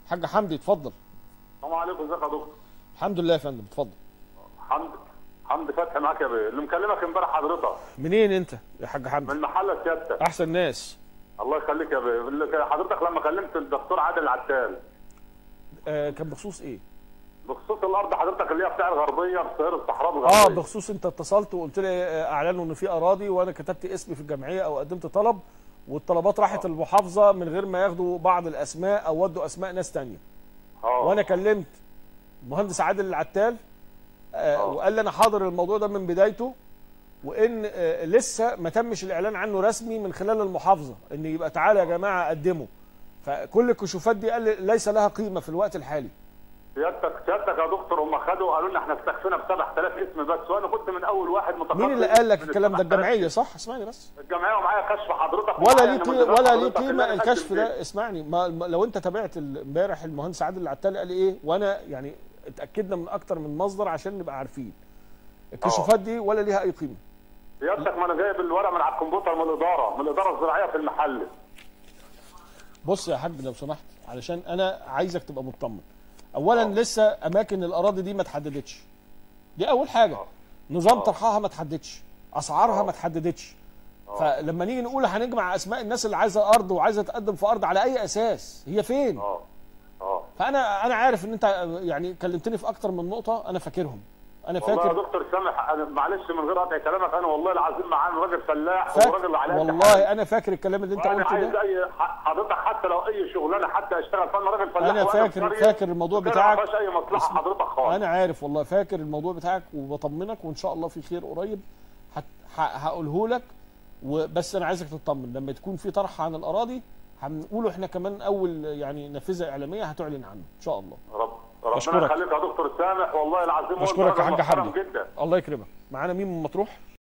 حاج حمدي اتفضل السلام عليكم ازيك يا دكتور الحمد لله يا فندم اتفضل حمد حمد فتحي معاك يا بيه اللي مكلمك امبارح حضرتك منين انت يا حاج حمدي من محل سيادتك احسن ناس الله يخليك يا بيه اللي- حضرتك لما كلمت الدكتور عادل العتال آه كان بخصوص ايه بخصوص الارض حضرتك اللي هي بتاع الغربيه في صهر الصحراء اه الغربيه بخصوص انت اتصلت وقلت لي آه، اعلنوا ان في اراضي وانا كتبت اسمي في الجمعيه او قدمت طلب والطلبات راحت المحافظه من غير ما ياخدوا بعض الاسماء او ودوا اسماء ناس تانية اه وانا كلمت المهندس عادل العتال آه آه. وقال لي انا حاضر الموضوع ده من بدايته وان آه لسه ما تمش الاعلان عنه رسمي من خلال المحافظه ان يبقى تعالى يا جماعه قدموا فكل الكشوفات دي قال لي ليس لها قيمه في الوقت الحالي سيادتك سيادتك يا دكتور هم خدوا قالوا لنا احنا استكفينا ب 7000 اسم بس وانا كنت من اول واحد متقدم مين اللي قال لك من الكلام ده 7000 الجمعيه صح اسمعني بس الجمعيه ومعايا كشف حضرتك ولا ومعايا ليه قي- نموذجات ولا ليه حضرتك اللي قيمه أنا الكشف قدمت ده اسمعني ما ما- لو انت تابعت ال- امبارح المهندس عادل العتال قال ايه وانا يعني اتاكدنا من اكتر من مصدر عشان نبقى عارفين الكشوفات دي ولا ليها اي قيمه سيادتك ما انا جايب الورق من على الكمبيوتر من الاداره من الاداره الزراعيه في المحل بص يا حاج لو سمحت علشان انا عايزك تبقى مطمن اولا آه. لسه اماكن الاراضي دي ما اتحددتش دي اول حاجه آه. نظام آه. طرحها ما اتحددش اسعارها آه. ما اتحددتش آه. فلما نيجي نقول هنجمع اسماء الناس اللي عايزه ارض وعايزه تقدم في ارض على اي اساس هي فين اه اه فانا انا عارف ان انت يعني كلمتني في اكتر من نقطه انا فاكرهم انا والله يا فاكر دكتور سامح أنا معلش من غير قطع كلامك انا والله العظيم معانا راجل فلاح فاكر وراجل على قد حالي. والله انا فاكر الكلام اللي انت وانا قلته عايز ده اي ح- حضرتك حتى لو اي شغلانه حتى اشتغل فانا راجل فلاح أنا وأنا فاكر- في قرية فاكر الموضوع وكده بتاعك. ما فيهاش اي مصلحه اسم- حضرتك خالص انا عارف والله فاكر الموضوع بتاعك وبطمنك وان شاء الله في خير قريب هت- ه- هقوله لك وبس انا عايزك تطمن لما تكون في طرح عن الاراضي هنقوله احنا كمان اول يعني نافذه اعلاميه هتعلن عنه ان شاء الله رب ربنا بشكرك. يخليك يا دكتور سامح والله العظيم وأنت بشكرك يا راجل حاج محترم حمدي جدا الله يكرمك معانا مين من مطروح